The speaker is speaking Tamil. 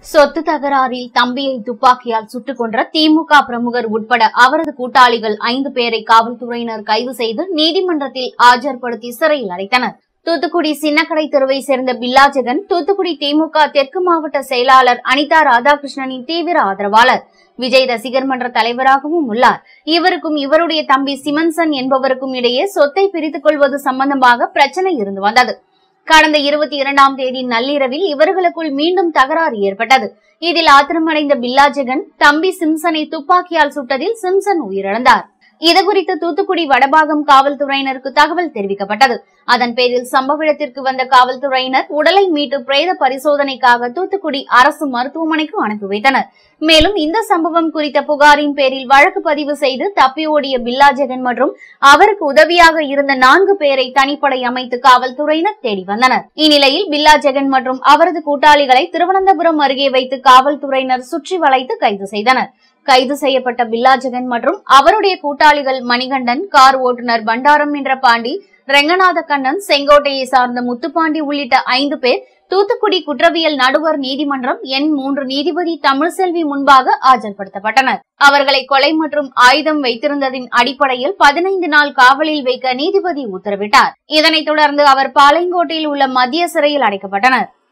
சொத்து தகராறில் தம்பியை துப்பாக்கியால் சுட்டுக் கொன்ற திமுக பிரமுகர் உட்பட அவரது கூட்டாளிகள் ஐந்து பேரை காவல்துறையினர் கைது செய்து நீதிமன்றத்தில் ஆஜர்படுத்தி சிறையில் அடைத்தனர் தூத்துக்குடி சின்னக்கடை தெருவை சேர்ந்த பில்லா ஜெகன் தூத்துக்குடி திமுக தெற்கு மாவட்ட செயலாளர் அனிதா ராதாகிருஷ்ணனின் தீவிர ஆதரவாளர் விஜய் ரசிகர் மன்ற தலைவராகவும் உள்ளார் இவருக்கும் இவருடைய தம்பி சிமன்சன் என்பவருக்கும் இடையே சொத்தை பிரித்துக் கொள்வது சம்பந்தமாக பிரச்சனை இருந்து வந்தது கடந்த இருபத்தி இரண்டாம் தேதி நள்ளிரவில் இவர்களுக்குள் மீண்டும் தகராறு ஏற்பட்டது இதில் ஆத்திரமடைந்த பில்லா ஜெகன் தம்பி சிம்சனை துப்பாக்கியால் சுட்டதில் சிம்சன் உயிரிழந்தார் இதுகுறித்து தூத்துக்குடி வடபாகம் காவல்துறையினருக்கு தகவல் தெரிவிக்கப்பட்டது அதன் பேரில் சம்பவ இடத்திற்கு வந்த காவல்துறையினர் உடலை மீட்டு பிரேத பரிசோதனைக்காக தூத்துக்குடி அரசு மருத்துவமனைக்கு அனுப்பி வைத்தனர் மேலும் இந்த சம்பவம் குறித்த புகாரின் பேரில் வழக்கு பதிவு செய்து தப்பி ஓடிய பில்லா ஜெகன் மற்றும் அவருக்கு உதவியாக இருந்த நான்கு பேரை தனிப்படை அமைத்து காவல்துறையினர் தேடி வந்தனர் இந்நிலையில் பில்லா ஜெகன் மற்றும் அவரது கூட்டாளிகளை திருவனந்தபுரம் அருகே வைத்து காவல்துறையினர் சுற்றி வளைத்து கைது செய்தனர் கைது செய்யப்பட்ட பில்லா ஜெகன் மற்றும் அவருடைய கூட்டாளிகள் மணிகண்டன் கார் ஓட்டுநர் பண்டாரம் என்ற பாண்டி ரெங்கநாத கண்ணன் செங்கோட்டையை சார்ந்த முத்துப்பாண்டி உள்ளிட்ட ஐந்து பேர் தூத்துக்குடி குற்றவியல் நடுவர் நீதிமன்றம் எண் மூன்று நீதிபதி தமிழ்செல்வி முன்பாக ஆஜர்படுத்தப்பட்டனர் அவர்களை கொலை மற்றும் ஆயுதம் வைத்திருந்ததின் அடிப்படையில் பதினைந்து நாள் காவலில் வைக்க நீதிபதி உத்தரவிட்டார் இதனைத் தொடர்ந்து அவர் பாளையங்கோட்டையில் உள்ள மத்திய சிறையில் அடைக்கப்பட்டனர்